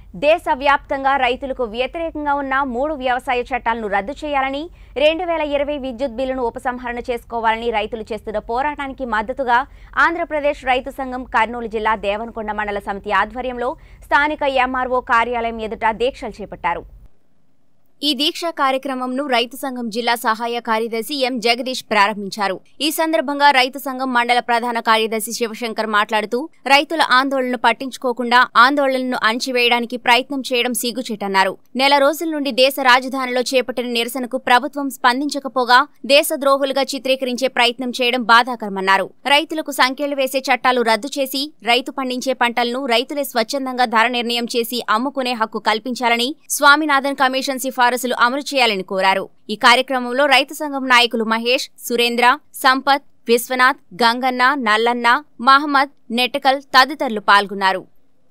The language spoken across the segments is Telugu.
దేశవ్యాప్తంగా రైతులకు వ్యతిరేకంగా ఉన్న మూడు వ్యవసాయ చట్టాలను రద్దు చేయాలని రెండు వేల ఇరవై విద్యుత్ బిల్లును ఉపసంహరణ చేసుకోవాలని రైతులు చేస్తున్న పోరాటానికి మద్దతుగా ఆంధ్రప్రదేశ్ రైతు సంఘం కర్నూలు జిల్లా దేవనకొండ మండల సమితి ఆధ్వర్యంలో స్థానిక ఎంఆర్ఓ కార్యాలయం ఎదుట దీక్షలు చేపట్టారు ఈ దీక్ష కార్యక్రమంను రైతు సంఘం జిల్లా సహాయ కార్యదర్శి ఎం జగదీష్ ప్రారంభించారు ఈ సందర్భంగా రైతు సంఘం మండల ప్రధాన కార్యదర్శి శివశంకర్ మాట్లాడుతూ రైతుల ఆందోళనను పట్టించుకోకుండా ఆందోళనను అణచివేయడానికి ప్రయత్నం చేయడం సిగ్గుచేటన్నారు నెల రోజుల నుండి దేశ రాజధానిలో చేపట్టిన నిరసనకు ప్రభుత్వం స్పందించకపోగా దేశద్రోహులుగా చిత్రీకరించే ప్రయత్నం చేయడం బాధాకరమన్నారు రైతులకు సంఖ్యలు వేసే చట్టాలు రద్దు చేసి రైతు పండించే పంటలను రైతులే స్వచ్ఛందంగా ధర నిర్ణయం చేసి అమ్ముకునే హక్కు కల్పించాలని స్వామినాథన్ కమిషన్ సిఫారసులు అమలు చేయాలని కోరారు ఈ కార్యక్రమంలో రైతు సంఘం నాయకులు మహేష్ సురేంద్ర సంపత్ విశ్వనాథ్ గంగన్న నల్లన్న మహమ్మద్ నెట్టకల్ తదితరులు పాల్గొన్నారు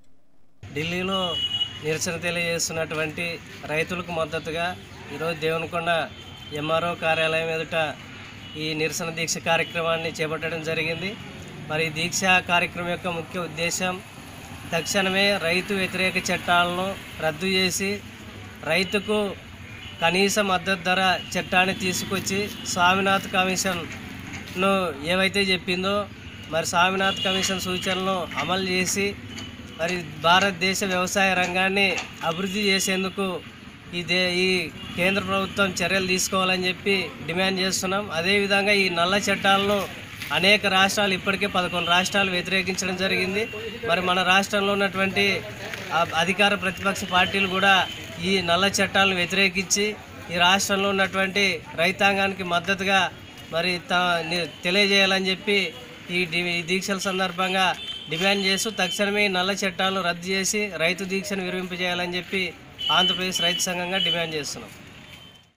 ఢిల్లీలో నిరసన తెలియజేస్తున్నటువంటి రైతులకు మద్దతుగా ఈరోజు దేవనకొండ ఎంఆర్ఓ కార్యాలయం ఎదుట ఈ నిరసన దీక్ష కార్యక్రమాన్ని చేపట్టడం జరిగింది మరి ఈ దీక్ష కార్యక్రమం యొక్క ముఖ్య ఉద్దేశం తక్షణమే రైతు వ్యతిరేక చట్టాలను రద్దు చేసి రైతుకు కనీస మద్దతు ధర చట్టాన్ని తీసుకొచ్చి స్వామినాథ్ కమిషన్ను ఏవైతే చెప్పిందో మరి స్వామినాథ్ కమిషన్ సూచనలను అమలు చేసి మరి భారతదేశ వ్యవసాయ రంగాన్ని అభివృద్ధి చేసేందుకు ఈ దే ఈ కేంద్ర ప్రభుత్వం చర్యలు తీసుకోవాలని చెప్పి డిమాండ్ చేస్తున్నాం అదేవిధంగా ఈ నల్ల చట్టాలను అనేక రాష్ట్రాలు ఇప్పటికే పదకొండు రాష్ట్రాలు వ్యతిరేకించడం జరిగింది మరి మన రాష్ట్రంలో ఉన్నటువంటి ఆ అధికార ప్రతిపక్ష పార్టీలు కూడా ఈ నల్ల చట్టాలను వ్యతిరేకించి ఈ రాష్ట్రంలో ఉన్నటువంటి రైతాంగానికి మద్దతుగా మరి త ని- తెలియజేయాలని చెప్పి ఈ డి- ఈ దీక్షల సందర్భంగా డిమాండ్ చేస్తూ తక్షణమే ఈ నల్ల చట్టాలను రద్దు చేసి రైతు దీక్షను విరమింపజేయాలని చెప్పి ఆంధ్రప్రదేశ్ రైతు సంఘంగా డిమాండ్ చేస్తున్నాం